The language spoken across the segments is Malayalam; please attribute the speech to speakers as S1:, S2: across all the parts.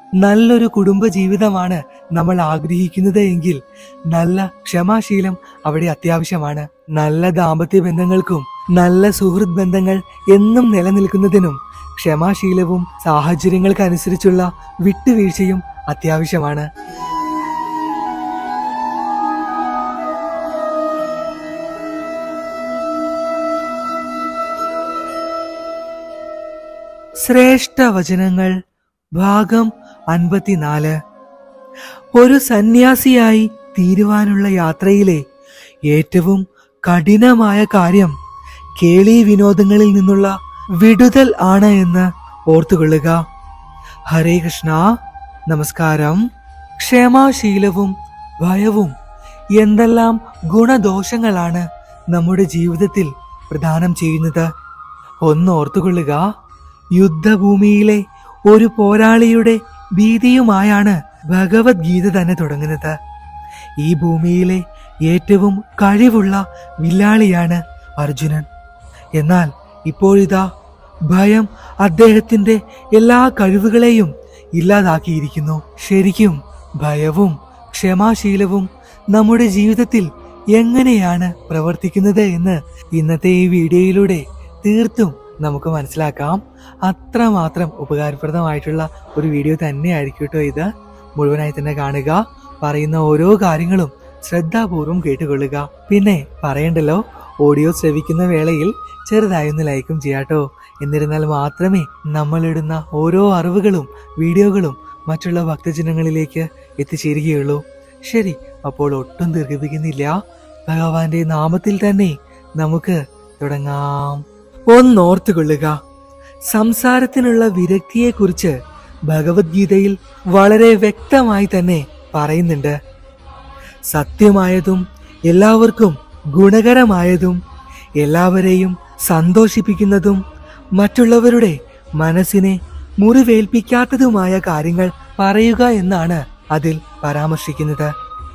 S1: നല്ലൊരു കുടുംബ ജീവിതമാണ് നമ്മൾ ആഗ്രഹിക്കുന്നത് എങ്കിൽ നല്ല ക്ഷമാശീലം അവിടെ അത്യാവശ്യമാണ് നല്ല ദാമ്പത്യ ബന്ധങ്ങൾക്കും നല്ല സുഹൃത്ത് ബന്ധങ്ങൾ എന്നും നിലനിൽക്കുന്നതിനും ക്ഷമാശീലവും സാഹചര്യങ്ങൾക്കനുസരിച്ചുള്ള വിട്ടുവീഴ്ചയും അത്യാവശ്യമാണ് ശ്രേഷ്ഠ വചനങ്ങൾ ഭാഗം അൻപത്തിനാല് ഒരു സന്യാസിയായി തീരുവാനുള്ള യാത്രയിലെ ഏറ്റവും കഠിനമായ കാര്യം കേളി വിനോദങ്ങളിൽ നിന്നുള്ള വിടുതൽ ആണ് എന്ന് ഓർത്തുകൊള്ളുക ഹരേ കൃഷ്ണ നമസ്കാരം ക്ഷമാശീലവും ഭയവും എന്തെല്ലാം ഗുണദോഷങ്ങളാണ് നമ്മുടെ ജീവിതത്തിൽ പ്രദാനം ചെയ്യുന്നത് ഒന്ന് ഓർത്തുകൊള്ളുക യുദ്ധഭൂമിയിലെ ഒരു പോരാളിയുടെ ഭീതിയുമായാണ് ഭഗവത്ഗീത തന്നെ തുടങ്ങുന്നത് ഈ ഭൂമിയിലെ ഏറ്റവും കഴിവുള്ള വില്ലാളിയാണ് അർജുനൻ എന്നാൽ ഇപ്പോഴിതാ ഭയം അദ്ദേഹത്തിന്റെ എല്ലാ കഴിവുകളെയും ഇല്ലാതാക്കിയിരിക്കുന്നു ശരിക്കും ഭയവും ക്ഷമാശീലവും നമ്മുടെ ജീവിതത്തിൽ എങ്ങനെയാണ് പ്രവർത്തിക്കുന്നത് എന്ന് ഇന്നത്തെ ഈ വീഡിയോയിലൂടെ തീർത്തും നമുക്ക് മനസ്സിലാക്കാം അത്രമാത്രം ഉപകാരപ്രദമായിട്ടുള്ള ഒരു വീഡിയോ തന്നെയായിരിക്കും കേട്ടോ ഇത് മുഴുവനായി തന്നെ കാണുക പറയുന്ന ഓരോ കാര്യങ്ങളും ശ്രദ്ധാപൂർവം കേട്ടുകൊള്ളുക പിന്നെ പറയണ്ടല്ലോ ഓഡിയോ ശ്രവിക്കുന്ന വേളയിൽ ചെറുതായി ഒന്ന് ലൈക്കും ചെയ്യാട്ടോ എന്നിരുന്നാൽ മാത്രമേ നമ്മളിടുന്ന ഓരോ അറിവുകളും വീഡിയോകളും മറ്റുള്ള ഭക്തജനങ്ങളിലേക്ക് എത്തിച്ചേരുകയുള്ളൂ ശരി അപ്പോൾ ഒട്ടും ദീർഘിപ്പിക്കുന്നില്ല ഭഗവാന്റെ നാമത്തിൽ തന്നെ നമുക്ക് തുടങ്ങാം ഒന്നോർത്തുകൊള്ളുക സംസാരത്തിനുള്ള വിരക്തിയെക്കുറിച്ച് ഭഗവത്ഗീതയിൽ വളരെ വ്യക്തമായി തന്നെ പറയുന്നുണ്ട് സത്യമായതും എല്ലാവർക്കും ഗുണകരമായതും എല്ലാവരെയും സന്തോഷിപ്പിക്കുന്നതും മറ്റുള്ളവരുടെ മനസ്സിനെ മുറിവേൽപ്പിക്കാത്തതുമായ കാര്യങ്ങൾ പറയുക എന്നാണ് അതിൽ പരാമർശിക്കുന്നത്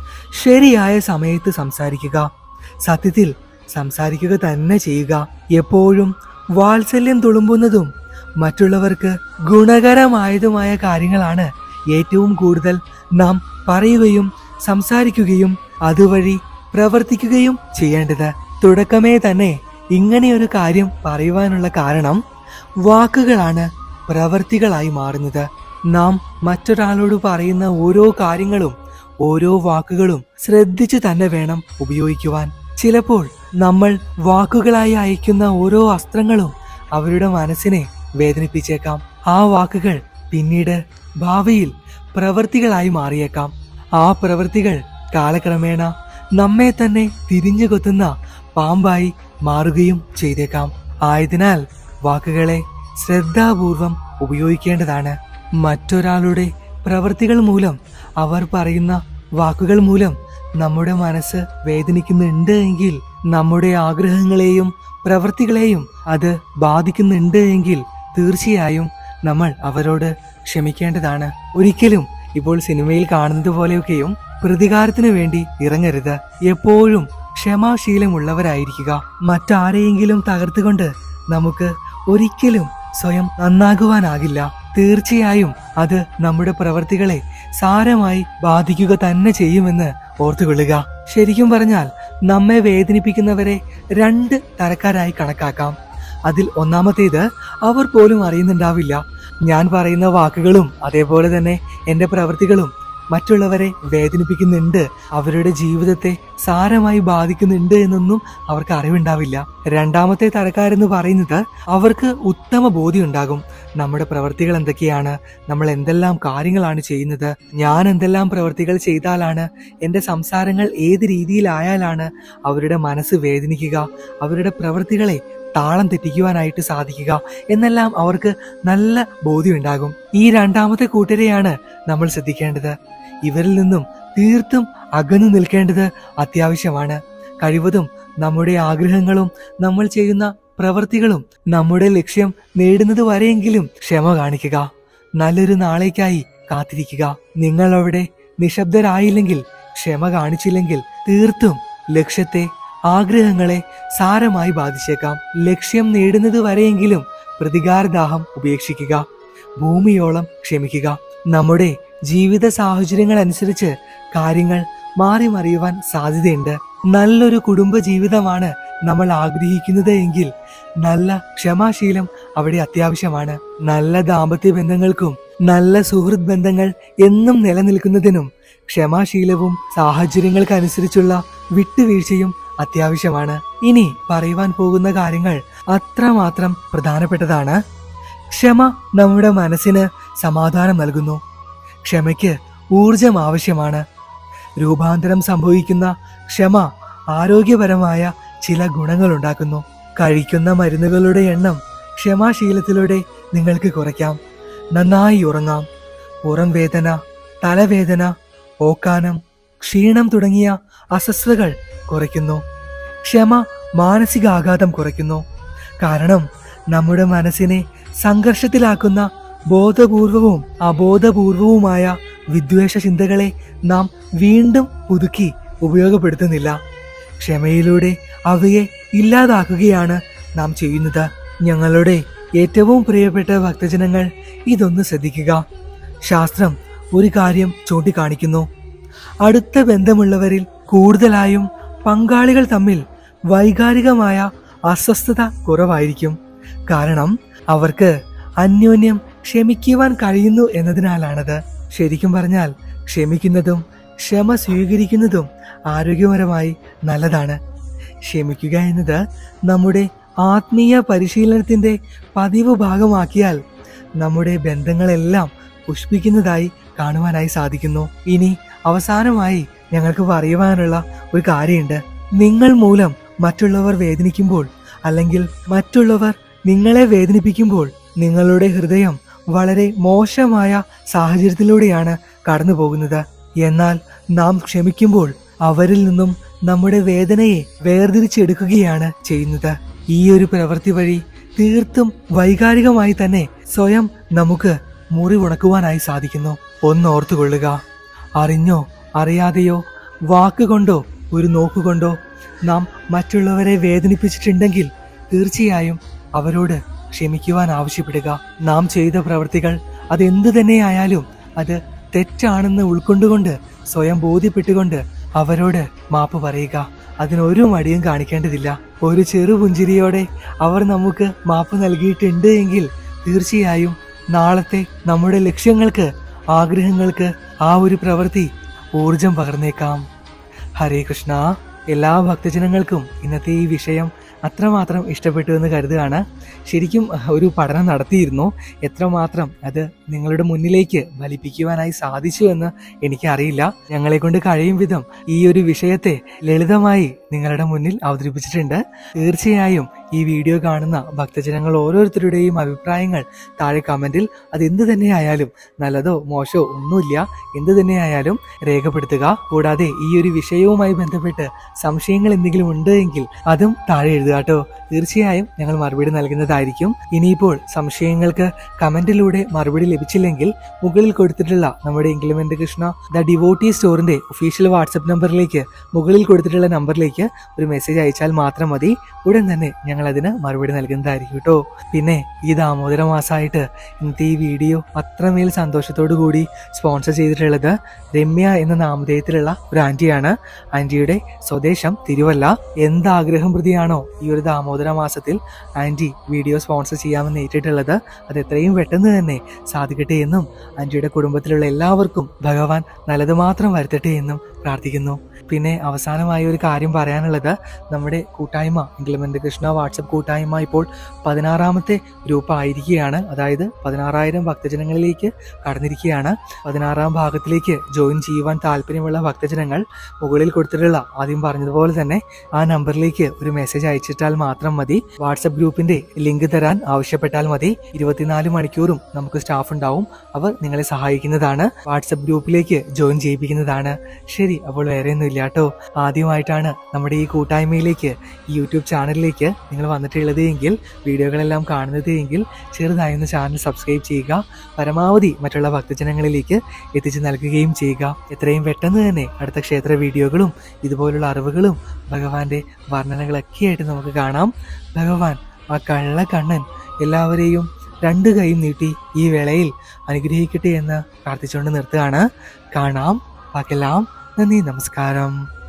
S1: ശരിയായ സമയത്ത് സംസാരിക്കുക സത്യത്തിൽ സംസാരിക്കുക തന്നെ ചെയ്യുക എപ്പോഴും വാത്സല്യം തുളുമ്പുന്നതും മറ്റുള്ളവർക്ക് ഗുണകരമായതുമായ കാര്യങ്ങളാണ് ഏറ്റവും കൂടുതൽ നാം പറയുകയും സംസാരിക്കുകയും അതുവഴി പ്രവർത്തിക്കുകയും ചെയ്യേണ്ടത് തുടക്കമേ തന്നെ ഇങ്ങനെയൊരു കാര്യം പറയുവാനുള്ള കാരണം വാക്കുകളാണ് പ്രവർത്തികളായി മാറുന്നത് നാം മറ്റൊരാളോട് പറയുന്ന ഓരോ കാര്യങ്ങളും ഓരോ വാക്കുകളും ശ്രദ്ധിച്ചു തന്നെ വേണം ഉപയോഗിക്കുവാൻ ചിലപ്പോൾ നമ്മൾ വാക്കുകളായി അയക്കുന്ന ഓരോ അസ്ത്രങ്ങളും അവരുടെ മനസ്സിനെ വേദനിപ്പിച്ചേക്കാം ആ വാക്കുകൾ പിന്നീട് ഭാവിയിൽ പ്രവൃത്തികളായി മാറിയേക്കാം ആ പ്രവൃത്തികൾ കാലക്രമേണ നമ്മെ തന്നെ തിരിഞ്ഞു കൊത്തുന്ന പാമ്പായി മാറുകയും ചെയ്തേക്കാം ആയതിനാൽ വാക്കുകളെ ശ്രദ്ധാപൂർവം ഉപയോഗിക്കേണ്ടതാണ് മറ്റൊരാളുടെ പ്രവൃത്തികൾ മൂലം അവർ പറയുന്ന വാക്കുകൾ മൂലം നമ്മുടെ മനസ്സ് വേദനിക്കുന്നുണ്ട് എങ്കിൽ നമ്മുടെ ആഗ്രഹങ്ങളെയും പ്രവൃത്തികളെയും അത് ബാധിക്കുന്നുണ്ട് എങ്കിൽ തീർച്ചയായും നമ്മൾ അവരോട് ക്ഷമിക്കേണ്ടതാണ് ഒരിക്കലും ഇപ്പോൾ സിനിമയിൽ കാണുന്നത് പോലെയൊക്കെയും പ്രതികാരത്തിന് വേണ്ടി ഇറങ്ങരുത് എപ്പോഴും ക്ഷമാശീലമുള്ളവരായിരിക്കുക മറ്റാരെയെങ്കിലും തകർത്തുകൊണ്ട് നമുക്ക് ഒരിക്കലും സ്വയം നന്നാകുവാനാകില്ല തീർച്ചയായും അത് നമ്മുടെ പ്രവർത്തികളെ സാരമായി ബാധിക്കുക തന്നെ ചെയ്യുമെന്ന് ഓർത്തുകൊള്ളുക ശരിക്കും പറഞ്ഞാൽ നമ്മെ വേദനിപ്പിക്കുന്നവരെ രണ്ട് തരക്കാരായി കണക്കാക്കാം അതിൽ ഒന്നാമത്തേത് അവർ പോലും അറിയുന്നുണ്ടാവില്ല ഞാൻ പറയുന്ന വാക്കുകളും അതേപോലെ തന്നെ എൻ്റെ പ്രവൃത്തികളും മറ്റുള്ളവരെ വേദനിപ്പിക്കുന്നുണ്ട് അവരുടെ ജീവിതത്തെ സാരമായി ബാധിക്കുന്നുണ്ട് എന്നൊന്നും അവർക്ക് അറിവുണ്ടാവില്ല രണ്ടാമത്തെ തരക്കാരെന്ന് പറയുന്നത് അവർക്ക് ഉത്തമ ബോധ്യം ഉണ്ടാകും നമ്മുടെ പ്രവൃത്തികൾ എന്തൊക്കെയാണ് നമ്മൾ എന്തെല്ലാം കാര്യങ്ങളാണ് ചെയ്യുന്നത് ഞാൻ എന്തെല്ലാം പ്രവൃത്തികൾ ചെയ്താലാണ് എൻ്റെ സംസാരങ്ങൾ ഏത് രീതിയിലായാലാണ് അവരുടെ മനസ്സ് വേദനിക്കുക അവരുടെ പ്രവൃത്തികളെ താളം തെറ്റിക്കുവാനായിട്ട് സാധിക്കുക എന്നെല്ലാം അവർക്ക് നല്ല ബോധ്യമുണ്ടാകും ഈ രണ്ടാമത്തെ കൂട്ടരെയാണ് നമ്മൾ ശ്രദ്ധിക്കേണ്ടത് ഇവരിൽ നിന്നും തീർത്തും അകന്നു നിൽക്കേണ്ടത് അത്യാവശ്യമാണ് കഴിവതും നമ്മുടെ ആഗ്രഹങ്ങളും നമ്മൾ ചെയ്യുന്ന പ്രവൃത്തികളും നമ്മുടെ ലക്ഷ്യം നേടുന്നത് വരെയെങ്കിലും ക്ഷമ കാണിക്കുക നല്ലൊരു നാളേക്കായി കാത്തിരിക്കുക നിങ്ങൾ അവിടെ നിശബ്ദരായില്ലെങ്കിൽ ക്ഷമ കാണിച്ചില്ലെങ്കിൽ തീർത്തും ലക്ഷ്യത്തെ ആഗ്രഹങ്ങളെ സാരമായി ബാധിച്ചേക്കാം ലക്ഷ്യം നേടുന്നത് വരെയെങ്കിലും പ്രതികാരദാഹം ഉപേക്ഷിക്കുക ഭൂമിയോളം ക്ഷമിക്കുക നമ്മുടെ ജീവിത സാഹചര്യങ്ങൾ അനുസരിച്ച് കാര്യങ്ങൾ മാറി മറിയുവാൻ സാധ്യതയുണ്ട് നല്ലൊരു കുടുംബ ജീവിതമാണ് നമ്മൾ ആഗ്രഹിക്കുന്നത് എങ്കിൽ നല്ല ക്ഷമാശീലം അവിടെ അത്യാവശ്യമാണ് നല്ല ദാമ്പത്യ ബന്ധങ്ങൾക്കും നല്ല സുഹൃത്ത് ബന്ധങ്ങൾ എന്നും നിലനിൽക്കുന്നതിനും ക്ഷമാശീലവും സാഹചര്യങ്ങൾക്കനുസരിച്ചുള്ള വിട്ടുവീഴ്ചയും അത്യാവശ്യമാണ് ഇനി പറയുവാൻ പോകുന്ന കാര്യങ്ങൾ അത്രമാത്രം പ്രധാനപ്പെട്ടതാണ് ക്ഷമ നമ്മുടെ മനസ്സിന് സമാധാനം നൽകുന്നു ക്ഷമയ്ക്ക് ഊർജം ആവശ്യമാണ് രൂപാന്തരം സംഭവിക്കുന്ന ക്ഷമ ആരോഗ്യപരമായ ചില ഗുണങ്ങൾ ഉണ്ടാക്കുന്നു കഴിക്കുന്ന മരുന്നുകളുടെ എണ്ണം ക്ഷമാശീലത്തിലൂടെ നിങ്ങൾക്ക് കുറയ്ക്കാം നന്നായി ഉറങ്ങാം പുറം വേദന തലവേദന ഓക്കാനം ക്ഷീണം തുടങ്ങിയ അസ്വസ്ഥതകൾ കുറയ്ക്കുന്നു ക്ഷമ മാനസികാഘാതം കുറയ്ക്കുന്നു കാരണം നമ്മുടെ മനസ്സിനെ സംഘർഷത്തിലാക്കുന്ന ബോധപൂർവവും അബോധപൂർവവുമായ വിദ്വേഷ ചിന്തകളെ നാം വീണ്ടും പുതുക്കി ഉപയോഗപ്പെടുത്തുന്നില്ല ക്ഷമയിലൂടെ അവയെ ഇല്ലാതാക്കുകയാണ് നാം ചെയ്യുന്നത് ഞങ്ങളുടെ ഏറ്റവും പ്രിയപ്പെട്ട ഭക്തജനങ്ങൾ ഇതൊന്ന് ശ്രദ്ധിക്കുക ശാസ്ത്രം ഒരു കാര്യം ചൂണ്ടിക്കാണിക്കുന്നു അടുത്ത ബന്ധമുള്ളവരിൽ കൂടുതലായും പങ്കാളികൾ തമ്മിൽ വൈകാരികമായ അസ്വസ്ഥത കുറവായിരിക്കും കാരണം അവർക്ക് അന്യോന്യം ക്ഷമിക്കുവാൻ കഴിയുന്നു എന്നതിനാലാണത് ശരിക്കും പറഞ്ഞാൽ ക്ഷമിക്കുന്നതും ക്ഷമ സ്വീകരിക്കുന്നതും ആരോഗ്യപരമായി നല്ലതാണ് ക്ഷമിക്കുക എന്നത് നമ്മുടെ ആത്മീയ പരിശീലനത്തിന്റെ പതിവ് ഭാഗമാക്കിയാൽ നമ്മുടെ ബന്ധങ്ങളെല്ലാം പുഷ്പിക്കുന്നതായി കാണുവാനായി സാധിക്കുന്നു ഇനി അവസാനമായി ഞങ്ങൾക്ക് പറയുവാനുള്ള ഒരു കാര്യമുണ്ട് നിങ്ങൾ മൂലം മറ്റുള്ളവർ വേദനിക്കുമ്പോൾ അല്ലെങ്കിൽ മറ്റുള്ളവർ നിങ്ങളെ വേദനിപ്പിക്കുമ്പോൾ നിങ്ങളുടെ ഹൃദയം വളരെ മോശമായ സാഹചര്യത്തിലൂടെയാണ് കടന്നു പോകുന്നത് എന്നാൽ നാം ക്ഷമിക്കുമ്പോൾ അവരിൽ നിന്നും നമ്മുടെ വേദനയെ വേർതിരിച്ചെടുക്കുകയാണ് ചെയ്യുന്നത് ഈ ഒരു പ്രവൃത്തി വഴി തീർത്തും വൈകാരികമായി തന്നെ സ്വയം നമുക്ക് മുറിവുണക്കുവാനായി സാധിക്കുന്നു ഒന്നോർത്തുകൊള്ളുക അറിഞ്ഞോ അറിയാതെയോ വാക്കുകൊണ്ടോ ഒരു നോക്കുകൊണ്ടോ നാം മറ്റുള്ളവരെ വേദനിപ്പിച്ചിട്ടുണ്ടെങ്കിൽ തീർച്ചയായും അവരോട് ക്ഷമിക്കുവാൻ ആവശ്യപ്പെടുക നാം ചെയ്ത പ്രവൃത്തികൾ അതെന്തു തന്നെയായാലും അത് തെറ്റാണെന്ന് ഉൾക്കൊണ്ടുകൊണ്ട് സ്വയം ബോധ്യപ്പെട്ടുകൊണ്ട് അവരോട് മാപ്പ് പറയുക അതിനൊരു മടിയും കാണിക്കേണ്ടതില്ല ഒരു ചെറു പുഞ്ചിരിയോടെ അവർ നമുക്ക് മാപ്പ് നൽകിയിട്ടുണ്ട് എങ്കിൽ തീർച്ചയായും നാളത്തെ നമ്മുടെ ലക്ഷ്യങ്ങൾക്ക് ആഗ്രഹങ്ങൾക്ക് ആ ഒരു പ്രവൃത്തി ഊർജം പകർന്നേക്കാം ഹരേ കൃഷ്ണ എല്ലാ ഭക്തജനങ്ങൾക്കും ഇന്നത്തെ ഈ വിഷയം അത്രമാത്രം ഇഷ്ടപ്പെട്ടു എന്ന് കരുതുകയാണ് ശരിക്കും ഒരു പഠനം നടത്തിയിരുന്നു എത്രമാത്രം അത് നിങ്ങളുടെ മുന്നിലേക്ക് ഫലിപ്പിക്കുവാനായി സാധിച്ചു എന്ന് എനിക്കറിയില്ല ഞങ്ങളെ കൊണ്ട് കഴിയും വിധം ഈ ഒരു വിഷയത്തെ ലളിതമായി നിങ്ങളുടെ മുന്നിൽ അവതരിപ്പിച്ചിട്ടുണ്ട് തീർച്ചയായും ഈ വീഡിയോ കാണുന്ന ഭക്തജനങ്ങൾ ഓരോരുത്തരുടെയും അഭിപ്രായങ്ങൾ താഴെ കമന്റിൽ അത് എന്ത് തന്നെയായാലും നല്ലതോ മോശമോ ഒന്നുമില്ല എന്ത് തന്നെയായാലും രേഖപ്പെടുത്തുക കൂടാതെ ഈ ഒരു വിഷയവുമായി ബന്ധപ്പെട്ട് സംശയങ്ങൾ എന്തെങ്കിലും ഉണ്ട് എങ്കിൽ അതും താഴെ എഴുതുക കേട്ടോ തീർച്ചയായും ഞങ്ങൾ മറുപടി നൽകുന്നതായിരിക്കും ഇനിയിപ്പോൾ സംശയങ്ങൾക്ക് കമന്റിലൂടെ മറുപടി ലഭിച്ചില്ലെങ്കിൽ മുകളിൽ കൊടുത്തിട്ടുള്ള നമ്മുടെ ഇംഗ്ലിമെന്റ് കൃഷ്ണ ദ ഡിവോട്ടി സ്റ്റോറിന്റെ ഒഫീഷ്യൽ വാട്സപ്പ് നമ്പറിലേക്ക് മുകളിൽ കൊടുത്തിട്ടുള്ള നമ്പറിലേക്ക് ഒരു മെസ്സേജ് അയച്ചാൽ മാത്രം മതി ഉടൻ തന്നെ ഞങ്ങൾ അതിന് മറുപടി നൽകുന്നതായിരിക്കും കേട്ടോ പിന്നെ ഈ ദാമോദര മാസമായിട്ട് ഇന്നത്തെ ഈ വീഡിയോ അത്രമേൽ സന്തോഷത്തോടു കൂടി സ്പോൺസർ ചെയ്തിട്ടുള്ളത് രമ്യ എന്ന നാമധേയത്തിലുള്ള ഒരു ആന്റിയാണ് ആന്റിയുടെ സ്വദേശം തിരുവല്ല എന്താഗ്രഹം പ്രതിയാണോ ഈ ഒരു ദാമോദര മാസത്തിൽ ആന്റി വീഡിയോ സ്പോൺസർ ചെയ്യാമെന്ന് ഏറ്റിട്ടുള്ളത് അത് എത്രയും പെട്ടെന്ന് തന്നെ സാധിക്കട്ടെ എന്നും ആന്റിയുടെ കുടുംബത്തിലുള്ള എല്ലാവർക്കും ഭഗവാൻ നല്ലത് മാത്രം വരുത്തട്ടെ എന്നും പ്രാർത്ഥിക്കുന്നു പിന്നെ അവസാനമായ ഒരു കാര്യം പറയാനുള്ളത് നമ്മുടെ കൂട്ടായ്മ ഇംഗ്ലമെന്റ് കൃഷ്ണ വാട്സപ്പ് കൂട്ടായ്മ ഇപ്പോൾ പതിനാറാമത്തെ ഗ്രൂപ്പ് ആയിരിക്കുകയാണ് അതായത് പതിനാറായിരം ഭക്തജനങ്ങളിലേക്ക് കടന്നിരിക്കുകയാണ് പതിനാറാം ഭാഗത്തിലേക്ക് ജോയിൻ ചെയ്യുവാൻ താല്പര്യമുള്ള ഭക്തജനങ്ങൾ മുകളിൽ കൊടുത്തിട്ടുള്ള ആദ്യം പറഞ്ഞതുപോലെ തന്നെ ആ നമ്പറിലേക്ക് ഒരു മെസ്സേജ് അയച്ചിട്ടാൽ മാത്രം മതി വാട്സപ്പ് ഗ്രൂപ്പിന്റെ ലിങ്ക് തരാൻ ആവശ്യപ്പെട്ടാൽ മതി ഇരുപത്തിനാല് മണിക്കൂറും നമുക്ക് സ്റ്റാഫ് ഉണ്ടാവും അവർ നിങ്ങളെ സഹായിക്കുന്നതാണ് വാട്സപ്പ് ഗ്രൂപ്പിലേക്ക് ജോയിൻ ചെയ്യിപ്പിക്കുന്നതാണ് ശരി അപ്പോൾ വേറെ ഒന്നും ഇല്ല കേട്ടോ ആദ്യമായിട്ടാണ് നമ്മുടെ ഈ കൂട്ടായ്മയിലേക്ക് ഈ യൂട്യൂബ് ചാനലിലേക്ക് നിങ്ങൾ വന്നിട്ടുള്ളത് എങ്കിൽ വീഡിയോകളെല്ലാം കാണുന്നത് എങ്കിൽ ചെറുതായി ഒന്ന് ചാനൽ സബ്സ്ക്രൈബ് ചെയ്യുക പരമാവധി മറ്റുള്ള ഭക്തജനങ്ങളിലേക്ക് എത്തിച്ചു നൽകുകയും ചെയ്യുക എത്രയും പെട്ടെന്ന് തന്നെ അടുത്ത ക്ഷേത്ര വീഡിയോകളും ഇതുപോലുള്ള അറിവുകളും ഭഗവാന്റെ വർണ്ണനകളൊക്കെ ആയിട്ട് നമുക്ക് കാണാം ഭഗവാൻ ആ കള്ള കണ്ണൻ എല്ലാവരെയും രണ്ട് കൈയും നീട്ടി ഈ വേളയിൽ അനുഗ്രഹിക്കട്ടെ എന്ന് പ്രാർത്ഥിച്ചുകൊണ്ട് നിർത്തുകയാണ് കാണാം പാക്കെല്ലാം നന്ദി നമസ്കാരം